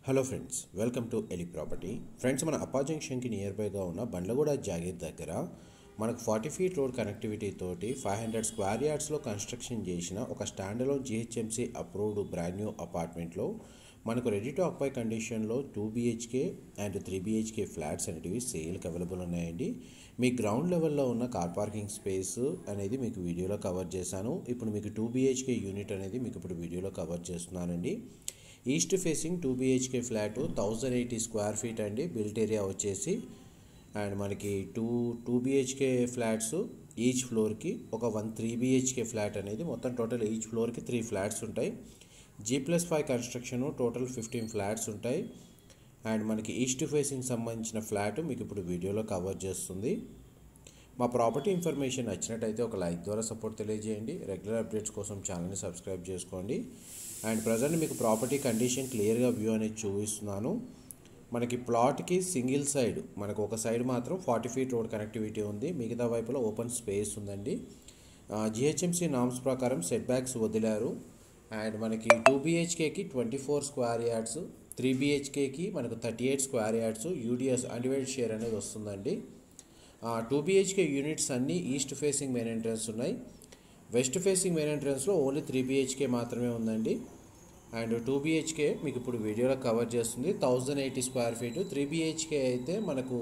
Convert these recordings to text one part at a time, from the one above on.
hello friends welcome to Eli property friends మన Appa జంక్షన్కి near బైగా ఉన్న బండ్లగూడ జాగీర్ దగ్గర మనకు ఫార్టీ ఫీట్ రోడ్ కనెక్టివిటీ తోటి ఫైవ్ హండ్రెడ్ స్క్వేర్ యార్డ్స్లో కన్స్ట్రక్షన్ చేసిన ఒక standalone GHMC approved brand new అపార్ట్మెంట్లో మనకు రెడీ టు ఆక్పై కండిషన్లో two BHK and three BHK flats అనేటివి సేల్కి అవైలబుల్ ఉన్నాయండి మీ గ్రౌండ్ లెవెల్లో ఉన్న కార్ పార్కింగ్ స్పేస్ అనేది మీకు వీడియోలో కవర్ చేశాను ఇప్పుడు మీకు టూ బీహెచ్కే యూనిట్ అనేది మీకు ఇప్పుడు వీడియోలో కవర్ చేస్తున్నానండి east facing two BHK flat thousand eighty square feet అండి బిల్ట్ ఏరియా వచ్చేసి అండ్ మనకి two two BHK flats each ఫ్లోర్కి ఒక వన్ త్రీ బీహెచ్కే ఫ్లాట్ అనేది మొత్తం టోటల్ ఈచ్ ఫ్లోర్కి త్రీ ఫ్లాట్స్ ఉంటాయి G plus five construction total fifteen flats ఉంటాయి అండ్ మనకి ఈస్ట్ ఫేసింగ్ సంబంధించిన ఫ్లాట్ మీకు ఇప్పుడు వీడియోలో కవర్ చేస్తుంది మా ప్రాపర్టీ ఇన్ఫర్మేషన్ నచ్చినట్టయితే ఒక లైక్ ద్వారా సపోర్ట్ తెలియజేయండి రెగ్యులర్ అప్డేట్స్ కోసం ఛానల్ని సబ్స్క్రైబ్ చేసుకోండి అండ్ ప్రజెంట్ మీకు ప్రాపర్టీ కండిషన్ క్లియర్గా వ్యూ అనేది చూపిస్తున్నాను మనకి ప్లాట్కి సింగిల్ సైడ్ మనకు ఒక సైడ్ మాత్రం ఫార్టీ ఫీట్ రోడ్ కనెక్టివిటీ ఉంది మిగతా వైపులో ఓపెన్ స్పేస్ ఉందండి జిహెచ్ఎంసీ నామ్స్ ప్రకారం సెట్ బ్యాక్స్ వదిలారు అండ్ మనకి టూ బీహెచ్కేకి twenty four square yards three బీహెచ్కేకి మనకు thirty eight square yards UDS undivided share అనేది వస్తుందండి టూ బీహెచ్కే యూనిట్స్ అన్నీ ఈస్ట్ ఫేసింగ్ మెయిన్ ఎంట్రన్స్ ఉన్నాయి వెస్ట్ ఫేసింగ్ మెయిన్ ఎంట్రన్స్లో ఓన్లీ త్రీ బీహెచ్కే మాత్రమే ఉందండి అండ్ టూ బీహెచ్కే మీకు ఇప్పుడు వీడియోలో కవర్ చేస్తుంది thousand eighty square feet three BHK అయితే మనకు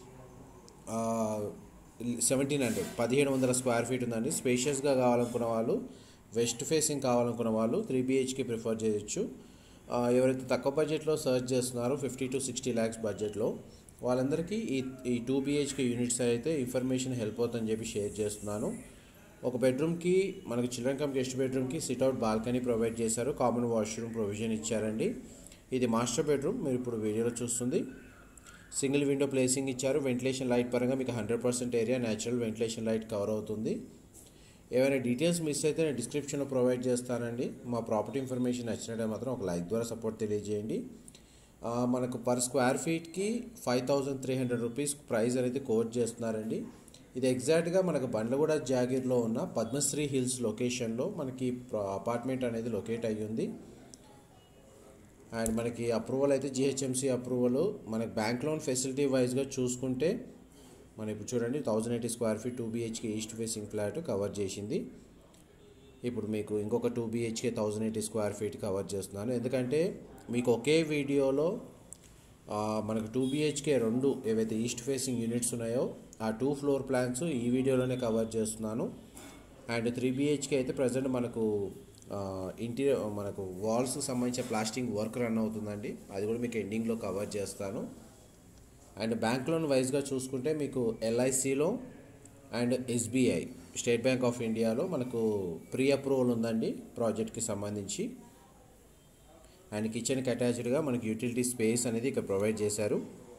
సెవెంటీన్ హండ్రెడ్ పదిహేను వందల స్క్వేర్ ఫీట్ ఉందండి స్పేషియస్గా కావాలనుకున్న వాళ్ళు వెస్ట్ ఫేసింగ్ కావాలనుకున్న వాళ్ళు త్రీ బీహెచ్కే ప్రిఫర్ చేయొచ్చు ఎవరైతే తక్కువ బడ్జెట్లో సర్చ్ చేస్తున్నారో ఫిఫ్టీ టు సిక్స్టీ ల్యాక్స్ బడ్జెట్లో వాళ్ళందరికీ ఈ ఈ టూ బీహెచ్కే యూనిట్స్ అయితే ఇన్ఫర్మేషన్ హెల్ప్ అవుతుందని చెప్పి షేర్ చేస్తున్నాను ఒక బెడ్రూమ్కి మనకు చిల్డ్రన్ కమ్ గెస్ట్ బెడ్రూమ్కి సిట్అవుట్ బాల్కనీ ప్రొవైడ్ చేశారు కామన్ వాష్రూమ్ ప్రొవిజన్ ఇచ్చారండి ఇది మాస్టర్ బెడ్రూమ్ మీరు ఇప్పుడు వీడియోలో చూస్తుంది సింగిల్ విండో ప్లేసింగ్ ఇచ్చారు వెంటిలేషన్ లైట్ పరంగా మీకు hundred percent area natural ventilation light cover అవుతుంది ఏమైనా డీటెయిల్స్ మిస్ అయితే నేను డిస్క్రిప్షన్లో ప్రొవైడ్ చేస్తానండి మా ప్రాపర్టీ ఇన్ఫర్మేషన్ నచ్చినట్టే మాత్రం ఒక లైక్ ద్వారా సపోర్ట్ తెలియజేయండి మనకు పర్ స్క్వేర్ ఫీట్కి five thousand three hundred rupees price అనేది కోట్ చేస్తున్నారండి ఇది ఎగ్జాక్ట్గా మనకు బండ్లగూడ జాగీర్లో ఉన్న పద్మశ్రీ హిల్స్ లొకేషన్లో మనకి అపార్ట్మెంట్ అనేది లొకేట్ అయ్యి ఉంది అండ్ మనకి అప్రూవల్ అయితే జిహెచ్ఎంసీ అప్రూవల్ మనకి బ్యాంక్ లోన్ ఫెసిలిటీ వైజ్గా చూసుకుంటే మనం ఇప్పుడు చూడండి thousand eighty square feet two BHK east facing flat cover చేసింది ఇప్పుడు మీకు ఇంకొక two BHK thousand eighty square feet cover చేస్తున్నాను ఎందుకంటే మీకు ఒకే వీడియోలో మనకు టూ బీహెచ్కే రెండు ఏవైతే ఈస్ట్ ఫేసింగ్ యూనిట్స్ ఉన్నాయో ఆ టూ ఫ్లోర్ ప్లాన్స్ ఈ వీడియోలోనే కవర్ చేస్తున్నాను అండ్ త్రీ బీహెచ్కే అయితే ప్రజెంట్ మనకు ఇంటీరియర్ మనకు వాల్స్ సంబంధించిన ప్లాస్టింగ్ వర్క్ రన్ అవుతుందండి అది కూడా మీకు ఎండింగ్లో కవర్ చేస్తాను అండ్ బ్యాంక్ లోన్ వైజ్గా చూసుకుంటే మీకు ఎల్ఐసిలో and SBI State Bank of ఇండియాలో మనకు ప్రీ అప్రూవల్ ఉందండి ప్రాజెక్ట్కి సంబంధించి అండ్ కిచెన్కి అటాచ్డ్గా మనకి యూటిలిటీ స్పేస్ అనేది ఇక్కడ ప్రొవైడ్ చేశారు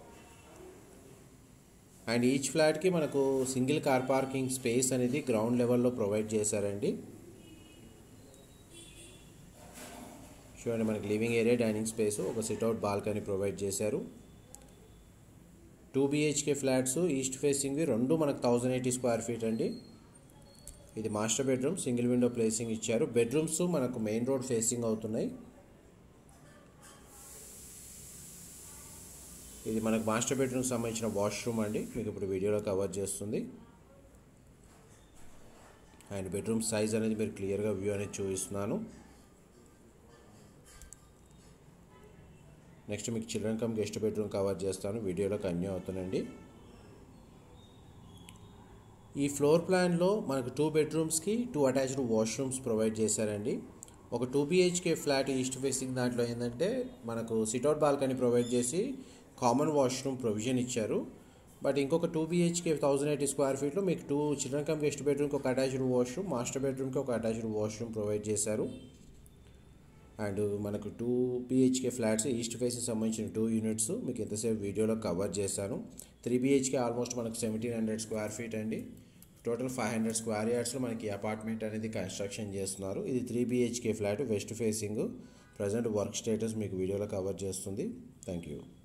అండ్ ఈచ్ ఫ్లాట్కి మనకు సింగిల్ కార్ పార్కింగ్ స్పేస్ అనేది గ్రౌండ్ లెవెల్లో ప్రొవైడ్ చేశారండి చూడండి మనకి లివింగ్ ఏరియా డైనింగ్ స్పేస్ ఒక సిట్అవుట్ బాల్కనీ ప్రొవైడ్ చేశారు two BHK flats east facing రెండు మనకు థౌజండ్ ఎయిటీ స్క్వేర్ ఫీట్ అండి ఇది master bedroom single window placing ఇచ్చారు బెడ్రూమ్స్ మనకు మెయిన్ రోడ్ ఫేసింగ్ అవుతున్నాయి ఇది మనకు మాస్టర్ బెడ్రూమ్ సంబంధించిన వాష్రూమ్ అండి మీకు ఇప్పుడు వీడియోలో కవర్ చేస్తుంది అండ్ బెడ్రూమ్ సైజ్ అనేది మీరు క్లియర్గా వ్యూ అనేది చూపిస్తున్నాను నెక్స్ట్ మీకు children cum guest bedroom cover చేస్తాను వీడియోలో కన్యూ అవుతుందండి ఈ ఫ్లోర్ ప్లాన్లో మనకు టూ బెడ్రూమ్స్కి టూ అటాచ్డ్ వాష్రూమ్స్ ప్రొవైడ్ చేశారండి ఒక two BHK flat east facing దాంట్లో ఏంటంటే మనకు సిట్అవుట్ బాల్కనీ ప్రొవైడ్ చేసి కామన్ వాష్రూమ్ ప్రొవిజన్ ఇచ్చారు బట్ ఇంకొక two BHK thousand eighty square ఫీట్లో మీకు టూ చిల్డ్రన్ కమ్ గెస్ట్ బెడ్రూమ్కి ఒక అటాచ్డ్ వాష్రూమ్ మాస్టర్ బెడ్రూమ్కి ఒక అటాచ్డ్ వాష్రూమ్ ప్రొవైడ్ చేశారు అండ్ మనకు టూ బీహెచ్కే ఫ్లాట్స్ ఈస్ట్ ఫేస్కి సంబంధించిన టూ యూనిట్స్ మీకు ఎంతసేపు వీడియోలో కవర్ చేశాను త్రీ బీహెచ్కే ఆల్మోస్ట్ మనకు సెవెంటీన్ హండ్రెడ్ స్క్వేర్ ఫీట్ అండి టోటల్ ఫైవ్ హండ్రెడ్ స్క్వేర్ యార్డ్స్లో మనకి అపార్ట్మెంట్ అనేది కన్స్ట్రక్షన్ చేస్తున్నారు ఇది three BHK flat west facing present work status మీకు వీడియోలో కవర్ చేస్తుంది థ్యాంక్ యూ